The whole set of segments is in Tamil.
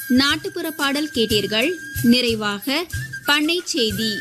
நாட்டுப்புற பாடல் கேட்டீர்கள் நிறைவாக பண்ணை செய்தி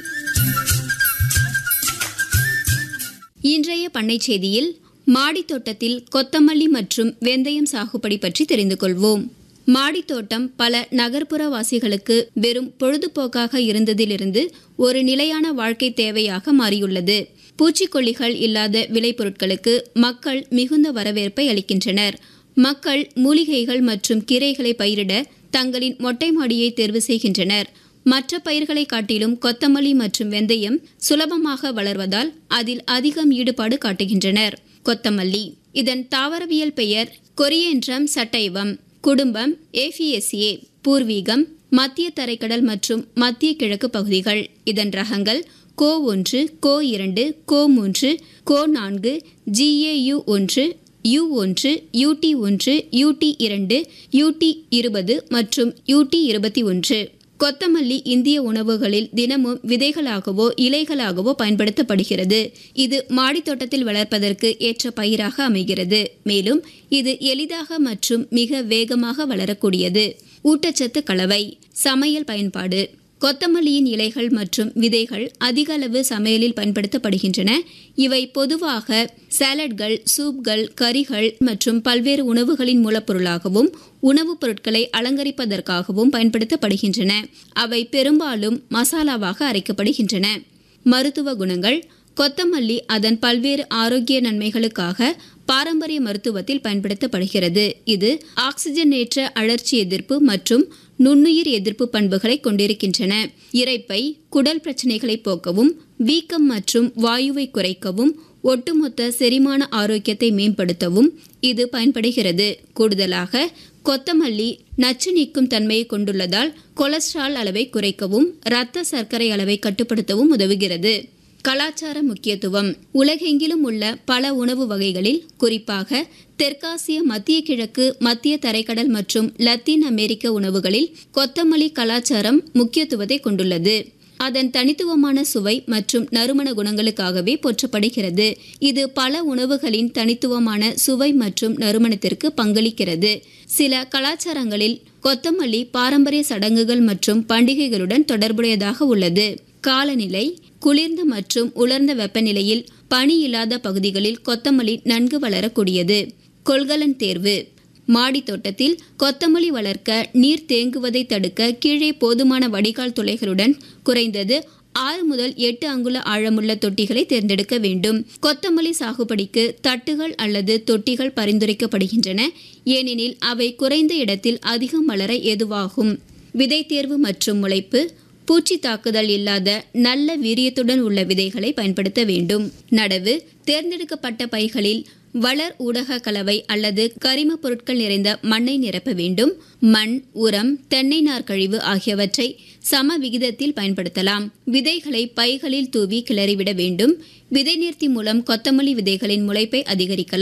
இன்றைய பண்ணை செய்தியில் மாடித் தோட்டத்தில் கொத்தமல்லி மற்றும் வெந்தயம் சாகுபடி பற்றி தெரிந்து கொள்வோம் மாடித் தோட்டம் பல நகர்ப்புற வாசிகளுக்கு வெறும் பொழுதுபோக்காக இருந்ததிலிருந்து ஒரு நிலையான வாழ்க்கை தேவையாக மாறியுள்ளது பூச்சிக்கொல்லிகள் இல்லாத விளைபொருட்களுக்கு மக்கள் மிகுந்த வரவேற்பை அளிக்கின்றனர் மக்கள் மூலிகைகள் மற்றும் கீரைகளை பயிரிட தங்களின் மொட்டை மாடியை தேர்வு செய்கின்றனர் மற்ற பயிர்களை காட்டிலும் கொத்தமல்லி மற்றும் வெந்தயம் சுலபமாக வளர்வதால் அதில் அதிகம் ஈடுபாடு காட்டுகின்றனர் கொத்தமல்லி இதன் தாவரவியல் பெயர் கொரியன்ட்ரம் சட்டைவம் குடும்பம் ஏஃபிஎஸ்ஏ பூர்வீகம் மத்திய தரைக்கடல் மற்றும் மத்திய கிழக்கு பகுதிகள் இதன் ரகங்கள் கோ ஒன்று கோ இரண்டு கோ மூன்று கோ நான்கு ஜிஏயு ஒன்று யு ஒன்று யூடி ஒன்று யூடி இரண்டு யூடி இருபது மற்றும் யூடி இருபத்தி ஒன்று கொத்தமல்லி இந்திய உணவுகளில் தினமும் விதைகளாகவோ இலைகளாகவோ பயன்படுத்தப்படுகிறது இது மாடித் தோட்டத்தில் வளர்ப்பதற்கு ஏற்ற பயிராக அமைகிறது மேலும் இது எளிதாக மற்றும் மிக வேகமாக வளரக்கூடியது ஊட்டச்சத்து கலவை சமையல் பயன்பாடு கொத்தமல்லியின் இலைகள் மற்றும் விதைகள் அதிக அளவு சமையலில் பயன்படுத்தப்படுகின்றன இவை பொதுவாக சாலட்கள் சூப்கள் கறிகள் மற்றும் பல்வேறு உணவுகளின் மூலப்பொருளாகவும் உணவுப் பொருட்களை அலங்கரிப்பதற்காகவும் பயன்படுத்தப்படுகின்றன அவை பெரும்பாலும் மசாலாவாக அரைக்கப்படுகின்றன மருத்துவ குணங்கள் கொத்தமல்லி அதன் பல்வேறு ஆரோக்கிய நன்மைகளுக்காக பாரம்பரிய மருத்துவத்தில் பயன்படுத்தப்படுகிறது இது ஆக்சிஜனேற்ற அழற்சி எதிர்ப்பு மற்றும் நுண்ணுயிர் எதிர்ப்பு பண்புகளை கொண்டிருக்கின்றன இரைப்பை குடல் பிரச்சனைகளை போக்கவும் வீக்கம் மற்றும் வாயுவை குறைக்கவும் ஒட்டுமொத்த செரிமான ஆரோக்கியத்தை மேம்படுத்தவும் இது பயன்படுகிறது கூடுதலாக கொத்தமல்லி நச்சு நீக்கும் தன்மையை கொண்டுள்ளதால் கொலஸ்ட்ரால் அளவை குறைக்கவும் இரத்த சர்க்கரை அளவை கட்டுப்படுத்தவும் உதவுகிறது கலாச்சார முக்கியத்துவம் உலகெங்கிலும் உள்ள பல உணவு வகைகளில் குறிப்பாக தெற்காசிய மத்திய கிழக்கு மத்திய தரைக்கடல் மற்றும் லத்தீன் அமெரிக்க உணவுகளில் கொத்தமல்லி கலாச்சாரம் முக்கியத்துவத்தை கொண்டுள்ளது அதன் தனித்துவமான சுவை மற்றும் நறுமண குணங்களுக்காகவே போற்றப்படுகிறது இது பல உணவுகளின் தனித்துவமான சுவை மற்றும் நறுமணத்திற்கு பங்களிக்கிறது சில கலாச்சாரங்களில் கொத்தமல்லி பாரம்பரிய சடங்குகள் மற்றும் பண்டிகைகளுடன் தொடர்புடையதாக உள்ளது காலநிலை குளிர்ந்த மற்றும் உலர்ந்த வெப்பநிலையில் பனி இல்லாத பகுதிகளில் கொத்தமல்லி நன்கு வளரக்கூடியது கொள்கலன் தேர்வு மாடி தோட்டத்தில் கொத்தமல்லி வளர்க்க நீர் தேங்குவதை தடுக்க கீழே போதுமான வடிகால் துளைகளுடன் குறைந்தது ஆறு முதல் எட்டு அங்குல ஆழமுள்ள தொட்டிகளை தேர்ந்தெடுக்க வேண்டும் கொத்தமல்லி சாகுபடிக்கு தட்டுகள் அல்லது தொட்டிகள் பரிந்துரைக்கப்படுகின்றன ஏனெனில் அவை குறைந்த இடத்தில் அதிகம் வளர ஏதுவாகும் விதை தேர்வு மற்றும் முளைப்பு பூச்சி தாக்குதல் இல்லாத நல்ல வீரியத்துடன் உள்ள விதைகளை பயன்படுத்த வேண்டும் நடவு தேர்ந்தெடுக்கப்பட்ட பைகளில் வளர் ஊடக கலவை அல்லது கரிம பொருட்கள் நிறைந்த மண்ணை நிரப்ப வேண்டும் மண் உரம் தென்னை நார் கழிவு ஆகியவற்றை சம விகிதத்தில் பயன்படுத்தலாம் விதைகளை பைகளில் தூவி கிளறிவிட வேண்டும் விதை நேர்த்தி மூலம் கொத்தமல்லி விதைகளின் முளைப்பை அதிகரிக்கலாம்